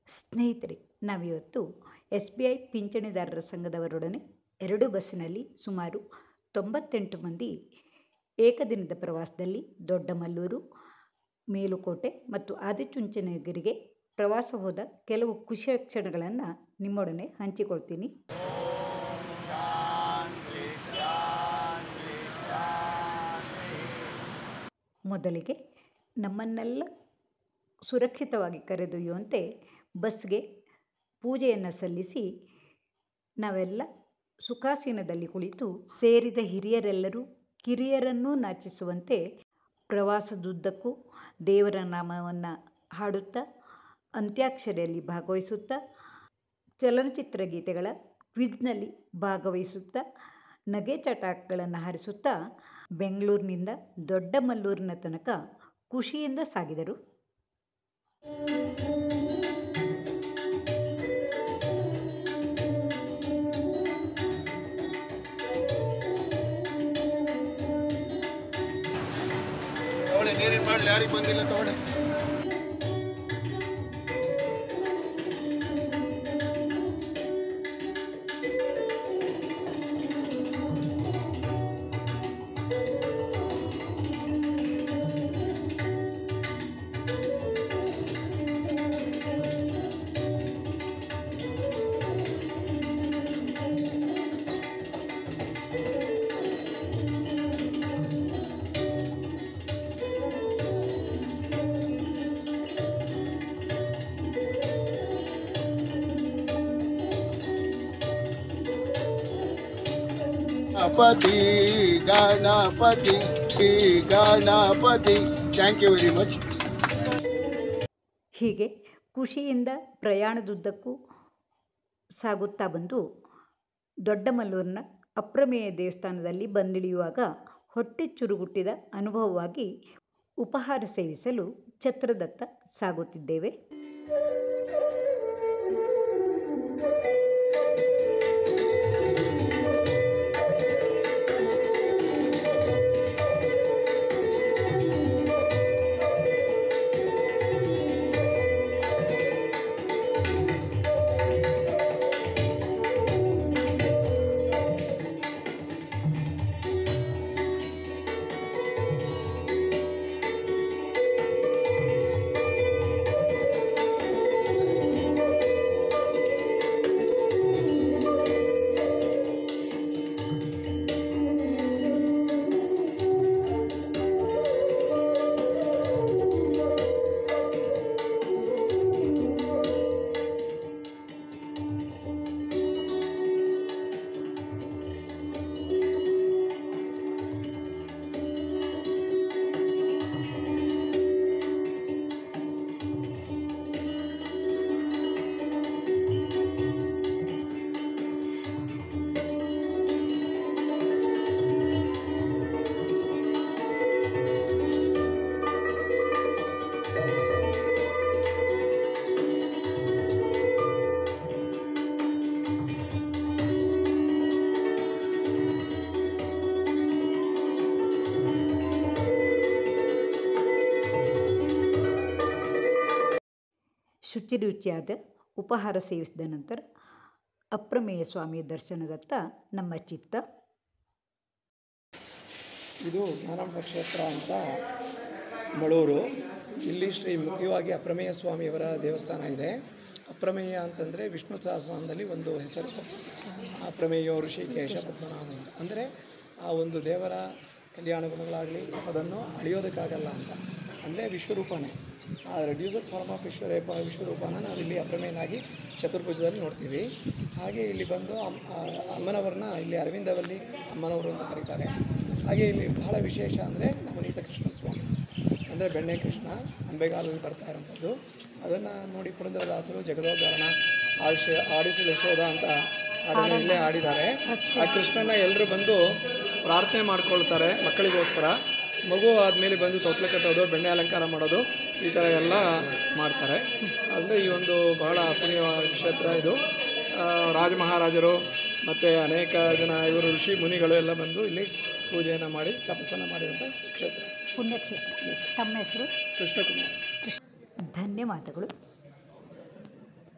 ಸ್ನೇಹಿತರೆ ನಾವಿವತ್ತು S B I ಪಿಂಚಣಿದಾರರ ಸಂಘದವರೊಡನೆ ಎರಡು ಬಸ್ಸಿನಲ್ಲಿ ಸುಮಾರು ತೊಂಬತ್ತೆಂಟು ಮಂದಿ ಏಕದಿನದ ಪ್ರವಾಸದಲ್ಲಿ ದೊಡ್ಡಮಲ್ಲೂರು ಮೇಲುಕೋಟೆ ಮತ್ತು ಆದಿಚುಂಚನಗಿರಿಗೆ ಪ್ರವಾಸ ಹೋದ ಕೆಲವು ಖುಷಿಯ ಕ್ಷಣಗಳನ್ನು ನಿಮ್ಮೊಡನೆ ಹಂಚಿಕೊಳ್ತೀನಿ ಮೊದಲಿಗೆ ನಮ್ಮನ್ನೆಲ್ಲ ಸುರಕ್ಷಿತವಾಗಿ ಕರೆದೊಯ್ಯುವಂತೆ ಬಸ್ಗೆ ಪೂಜೆಯನ್ನು ಸಲ್ಲಿಸಿ ನಾವೆಲ್ಲ ಸುಖಾಸೀನದಲ್ಲಿ ಕುಳಿತು ಸೇರಿದ ಹಿರಿಯರೆಲ್ಲರೂ ಕಿರಿಯರನ್ನೂ ನಾಚಿಸುವಂತೆ ಪ್ರವಾಸದುದ್ದಕ್ಕೂ ದೇವರ ನಾಮವನ್ನು ಹಾಡುತ್ತಾ ಅಂತ್ಯಾಕ್ಷರಿಯಲ್ಲಿ ಭಾಗವಹಿಸುತ್ತಾ ಚಲನಚಿತ್ರ ಗೀತೆಗಳ ಕ್ವಿಜ್ನಲ್ಲಿ ಭಾಗವಹಿಸುತ್ತಾ ನಗೆ ಚಟಾಕ್ಗಳನ್ನು ಹಾರಿಸುತ್ತಾ ಬೆಂಗಳೂರಿನಿಂದ ದೊಡ್ಡಮಲ್ಲೂರಿನ ತನಕ ಖುಷಿಯಿಂದ ಸಾಗಿದರು ತಗೊಳ್ಳಿ ನೀರಿನ ಮಾಡ್ಲಿ ಯಾರಿಗೆ ಬಂದಿಲ್ಲ ತಗೊಳ್ಳಿ Ganapati Ganapati Ganapati thank you very much ಹೀಗೆ ಖುಷಿಯಿಂದ ಪ್ರಯಾಣದುದ್ದಕ್ಕೂ ಸಾಗುತ್ತಾ ಬಂದು ದೊಡ್ಡಮಲ್ಲೂರಿನ ಅಪ್ರಮೇಯ ದೇವಸ್ಥಾನದಲ್ಲಿ ಬಂದಿಳಿಯುವಾಗ ಹೊಟ್ಟೆ ಚುರುಗುಟ್ಟಿದ ಅನುಭವವಾಗಿ ಉಪಹಾರ ಸೇವಿಸಲು ಛತ್ರದತ್ತ ಸಾಗುತ್ತಿದ್ದೇವೆ ಶುಚಿರುಚಿಯಾದ ಉಪಹಾರ ಸೇವಿಸಿದ ನಂತರ ಅಪ್ರಮೇಯ ಸ್ವಾಮಿಯ ದರ್ಶನದತ್ತ ನಮ್ಮ ಚಿತ್ತ ಇದು ಜ್ಞಾನಾಂಬ ಕ್ಷೇತ್ರ ಅಂತ ಮಳೂರು ಇಲ್ಲಿ ಶ್ರೀ ಮುಖ್ಯವಾಗಿ ಅಪ್ರಮೇಯ ಸ್ವಾಮಿಯವರ ದೇವಸ್ಥಾನ ಇದೆ ಅಪ್ರಮೇಯ ಅಂತಂದರೆ ವಿಷ್ಣು ಸಹಸ್ರನಾಮದಲ್ಲಿ ಒಂದು ಹೆಸರು ಅಪ್ರಮೇಯ ಋಷಿಕೇಶ ಪದ್ಮನಾಭ ಅಂತ ಅಂದರೆ ಆ ಒಂದು ದೇವರ ಕಲ್ಯಾಣ ಗುಣಗಳಾಗಲಿ ಅದನ್ನು ಅಳಿಯೋದಕ್ಕಾಗಲ್ಲ ಅಂತ ಅಂದರೆ ವಿಶ್ವರೂಪನೇ ಆ ರೆಡ್ಯೂಸರ್ ಫಾರ್ಮ್ ಆಫ್ ವಿಶ್ವರೂಪ ವಿಶ್ವರೂಪನ ನಾವಿಲ್ಲಿ ಅಪ್ರಮೇಯನಾಗಿ ಚತುರ್ಭುಜದಲ್ಲಿ ನೋಡ್ತೀವಿ ಹಾಗೆ ಇಲ್ಲಿ ಬಂದು ಅಮ್- ಆ ಅಮ್ಮನವ್ರನ್ನ ಇಲ್ಲಿ ಅರವಿಂದವಲ್ಲಿ ಅಮ್ಮನವರು ಅಂತ ಕರೀತಾರೆ ಹಾಗೆ ಇಲ್ಲಿ ಬಹಳ ವಿಶೇಷ ಅಂದರೆ ನವನೀತ ಕೃಷ್ಣ ಸ್ವಾಮಿ ಅಂದರೆ ಬೆಣ್ಣೆ ಕೃಷ್ಣ ಅಂಬೆಗಾಲಲ್ಲಿ ಬರ್ತಾ ಇರೋಂಥದ್ದು ಅದನ್ನು ನೋಡಿ ಪುರಂದರದಾಸರು ಜಗದೋದ್ಧಾರಣ ಆಡಿಸ ಆಡಿಸಿ ಯಶೋಧ ಅಂತ ಹಾಡನ್ನು ಇಲ್ಲೇ ಆಡಿದ್ದಾರೆ ಆ ಕೃಷ್ಣನ ಎಲ್ಲರೂ ಬಂದು ಪ್ರಾರ್ಥನೆ ಮಾಡ್ಕೊಳ್ತಾರೆ ಮಕ್ಕಳಿಗೋಸ್ಕರ ಮಗು ಆದಮೇಲೆ ಬಂದು ತೊಟ್ಲು ಕಟ್ಟೋದು ಬೆಣ್ಣೆ ಅಲಂಕಾರ ಮಾಡೋದು ಈ ಥರ ಎಲ್ಲ ಮಾಡ್ತಾರೆ ಅಂದರೆ ಈ ಒಂದು ಬಹಳ ಪುಣ್ಯ ಕ್ಷೇತ್ರ ಇದು ಆ, ರಾಜ ಮಹಾರಾಜರು ಮತ್ತು ಅನೇಕ ಜನ ಇವರು ಋಷಿ ಮುನಿಗಳು ಎಲ್ಲ ಬಂದು ಇಲ್ಲಿ ಪೂಜೆಯನ್ನು ಮಾಡಿ ತಪಸ್ಸನ್ನು ಮಾಡಿದಂಥ ಕ್ಷೇತ್ರ ಪುಣ್ಯಕ್ಷೇತ್ರ ತಮ್ಮ ಹೆಸರು ಕೃಷ್ಣಕುಮಾರ್ ಧನ್ಯವಾದಗಳು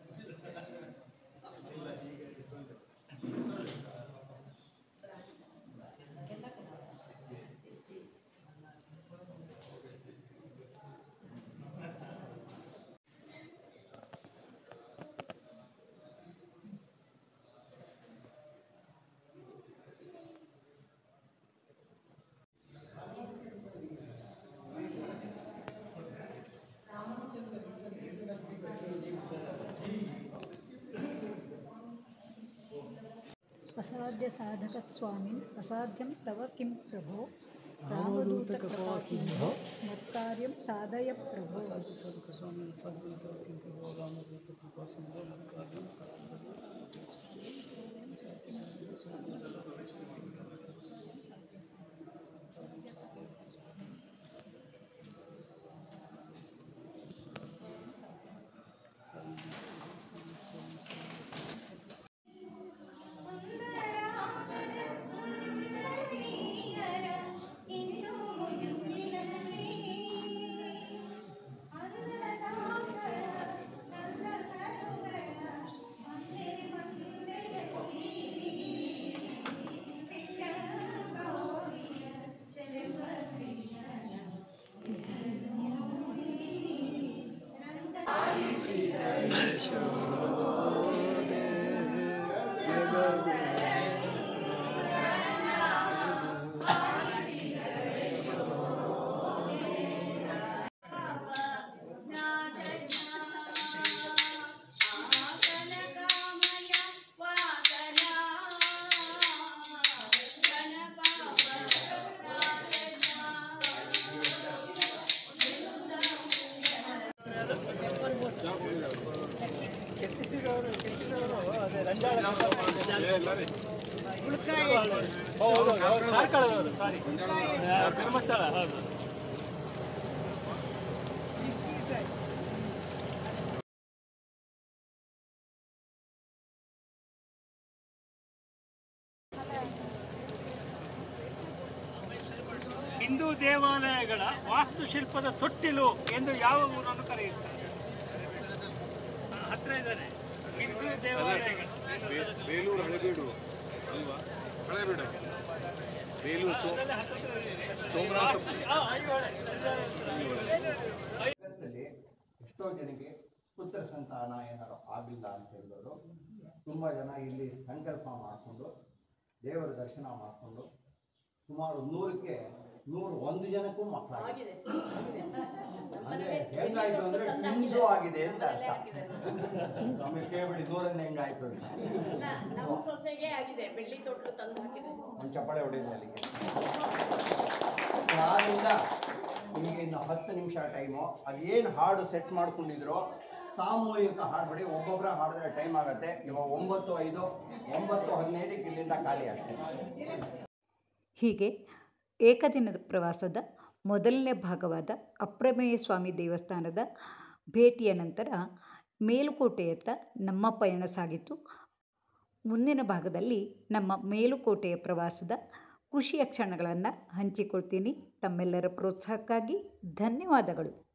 ಅಸಾಧ್ಯ ಸಾಧಕ ಸ್ವಾಮಿನ್ ಅಸಾಧ್ಯಂ ತವ ಕಿಂ ಪ್ರಭೋ ರಾಮದೂತ ಕೃಪಾ ಸಿಂಧೋ ಮತ್ಕಾರ್ಯಂ ಸಾಧಯ ಪ್ರಭೋ ಹಿಂದೂ ದೇವಾಲಯಗಳ ವಾಸ್ತುಶಿಲ್ಪದ ತೊಟ್ಟಿಲು ಎಂದು ಯಾವ ಊರನ್ನು ಕರೆಯುತ್ತಾರೆ ಆ, ಹತ್ರ ಇದ್ದಾರೆ ಹಿಂದೂ ದೇವಾಲಯಗಳು ಬೇಲೂರು ಹಳೆಬೀಡು ಅಲ್ವಾ ಹಳೆಬೀಡು ಬೇಲೂರು ಸೋ ಅದೆಲ್ಲ ಹತ್ತಿರ ಇದೆ. ಸೋಮನಾಥ ಆ, ಐಹೊಳೆ. ಜಗತ್ತಲ್ಲಿ ಎಷ್ಟೋ ಜನಕ್ಕೆ ಪುತ್ರ ಸಂತಾನ ಏನಾರು ಆಗಿಲ್ಲ ಅಂತ ಹೇಳಿದವರು ತುಂಬ ಜನ ಇಲ್ಲಿ ಸಂಕಲ್ಪ ಮಾಡಿಕೊಂಡು ದೇವರ ದರ್ಶನ ಮಾಡಿಕೊಂಡು ಸುಮಾರು ನೂರಕ್ಕೆ ನೂರು ಒಂದು ಜನಕ್ಕೂ ಮಕ್ಕಳಾಗಿದೆ ಅಂದ್ರೆ ಹೆಂಗಾಯ್ತು ಅಂದ್ರೆ ಟ್ವಿನ್ಸು ಆಗಿದೆ ಅಂತ ಅರ್ಥ ಆಮೇಲೆ ಕೇಳ್ಬಿಡಿ ನೂರನ್ನ ಹೆಂಗಾಯ್ತು ಅಂತ ಅಲ್ಲ ನಮ್ಮ ಸೊಸೆಗೆ ಆಗಿದೆ ಬೆಳ್ಳಿ ತೊಟ್ಲು ತಂದು ಹಾಕಿದೆ ಒಂದು ಚಪ್ಪಾಳೆ ಹೊಡೆಯೋದು ಅಲ್ಲಿಗೆ ಆದ್ರಿಂದ ನಿಮಗೆ ಇನ್ನು ಹತ್ತು ನಿಮಿಷ ಟೈಮು ಅದೇನು ಹಾಡು ಸೆಟ್ ಮಾಡ್ಕೊಂಡಿದ್ರು ಸಾಮೂಹಿಕ ಹಾಡ್ಬಿಡಿ ಒಬ್ಬೊಬ್ಬರ ಹಾಡಿದ್ರೆ ಟೈಮ್ ಆಗುತ್ತೆ ಇವಾಗ ಒಂಬತ್ತು ಐದು ಒಂಬತ್ತು ಹದಿನೈದಕ್ಕೆ ಇಲ್ಲಿಂದ ಖಾಲಿ ಆಗ್ತದೆ ಹೀಗೆ ಏಕದಿನದ ಪ್ರವಾಸದ ಮೊದಲನೇ ಭಾಗವಾದ ಅಪ್ರಮೇಯ ಸ್ವಾಮಿ ದೇವಸ್ಥಾನದ ಭೇಟಿಯ ನಂತರ ಮೇಲುಕೋಟೆಯತ್ತ ನಮ್ಮ ಪಯಣ ಸಾಗಿತು ಮುಂದಿನ ಭಾಗದಲ್ಲಿ ನಮ್ಮ ಮೇಲುಕೋಟೆಯ ಪ್ರವಾಸದ ಖುಷಿಯ ಕ್ಷಣಗಳನ್ನು ಹಂಚಿಕೊಳ್ತೀನಿ ತಮ್ಮೆಲ್ಲರ ಪ್ರೋತ್ಸಾಹಕ್ಕಾಗಿ ಧನ್ಯವಾದಗಳು